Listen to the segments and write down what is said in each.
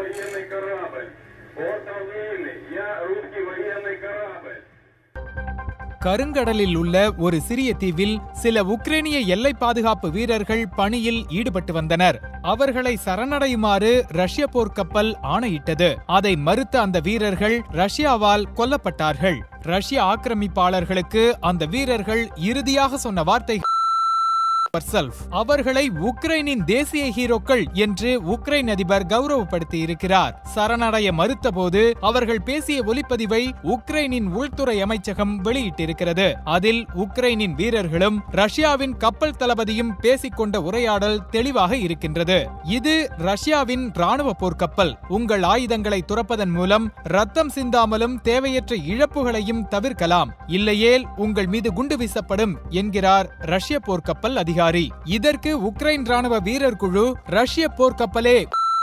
военный корабль. Вот Алвины, я русский военный корабль. கருங்கடலில் உள்ள ஒரு சிறிய தீவில் சில உக்ரைனிய எல்லை பாதுகாப்பு வீரர்கள் பணியில் ஈடுபட்டு வந்தனர் அவர்களை சரணடையுமாறு ரஷ்ய போர்க்கப்பல் ஆணையிட்டது அதை மறுத்த அந்த வீரர்கள் ரஷ்யாவால் கொல்லப்பட்டார்கள் ரஷ்ய ஆக்கிரமிப்பாளர்களுக்கு அந்த வீரர்கள் இறுதியாக சொன்ன வார்த்தை herself. அவர்களை உக்ரைனின் தேசிய ஹீரோக்கள் என்று உக்ரைன் அதிபர் கௌரவப்படுத்தி இருக்கிறார் சரணடைய மறுத்தபோது அவர்கள் பேசிய ஒலிப்பதிவை உக்ரைனின் உள்துறை அமைச்சகம் வெளியிட்டிருக்கிறது அதில் உக்ரைனின் வீரர்களும் ரஷ்யாவின் கப்பல் தளபதியும் பேசிக்கொண்ட உரையாடல் தெளிவாக இருக்கின்றது இது ரஷ்யாவின் ராணுவ போர்க்கப்பல் உங்கள் ஆயுதங்களை துறப்பதன் மூலம் ரத்தம் சிந்தாமலும் தேவையற்ற இழப்புகளையும் தவிர்க்கலாம் இல்லையேல் உங்கள் மீது குண்டு வீசப்படும் என்கிறார் ரஷ்ய போர்க்கப்பல் அதிகாரி இதற்கு உக்ரைன் ராணுவ வீரர் குழு ரஷ்ய போர்க்கப்பலே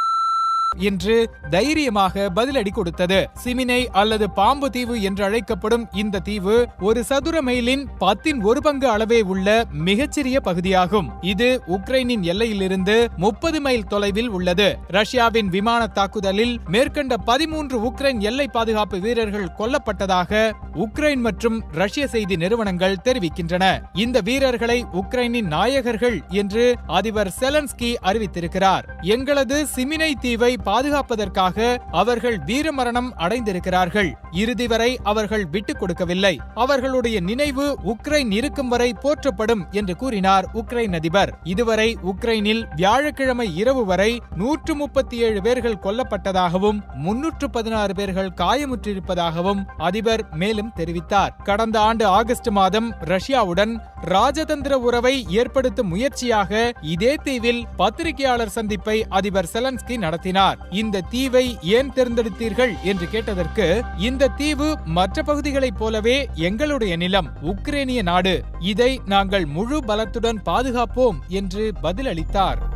என்று தைரியமாக பதிலடி கொடுத்தது சிமினை அல்லது பாம்பு தீவு என்று அழைக்கப்படும் இந்த தீவு ஒரு சதுர மைலின் பத்தின் ஒரு பங்கு அளவே உள்ள மிகச்சிறிய பகுதியாகும் இது உக்ரைனின் எல்லையிலிருந்து முப்பது மைல் தொலைவில் உள்ளது ரஷ்யாவின் விமான தாக்குதலில் மேற்கண்ட பதிமூன்று உக்ரைன் எல்லை பாதுகாப்பு வீரர்கள் கொல்லப்பட்டதாக உக்ரைன் மற்றும் ரஷ்ய செய்தி நிறுவனங்கள் தெரிவிக்கின்றன இந்த வீரர்களை உக்ரைனின் நாயகர்கள் என்று அதிபர் செலன்ஸ்கி அறிவித்திருக்கிறார் எங்களது சிமினை தீவை பாதுகாப்பதற்காக அவர்கள் வீரமரணம் அடைந்திருக்கிறார்கள் இறுதி வரை அவர்கள் விட்டுக் கொடுக்கவில்லை அவர்களுடைய நினைவு உக்ரைன் இருக்கும் வரை போற்றப்படும் என்று கூறினார் உக்ரைன் அதிபர் இதுவரை உக்ரைனில் வியாழக்கிழமை இரவு வரை நூற்று முப்பத்தி ஏழு பேர்கள் கொல்லப்பட்டதாகவும் முன்னூற்று பதினாறு பேர்கள் காயமுற்றிருப்பதாகவும் அதிபர் மேலும் தெரிவித்தார் கடந்த ஆண்டு ஆகஸ்ட் மாதம் ரஷ்யாவுடன் ராஜதந்திர உறவை ஏற்படுத்தும் முயற்சியாக இதே தீவில் பத்திரிகையாளர் சந்திப்பை அதிபர் செலன்ஸ்கி நடத்தினார் இந்த தீவை ஏன் தேர்ந்தெடுத்தீர்கள் என்று கேட்டதற்கு இந்த தீவு மற்ற பகுதிகளைப் போலவே எங்களுடைய நிலம் உக்ரேனிய நாடு இதை நாங்கள் முழு பலத்துடன் பாதுகாப்போம் என்று பதிலளித்தார்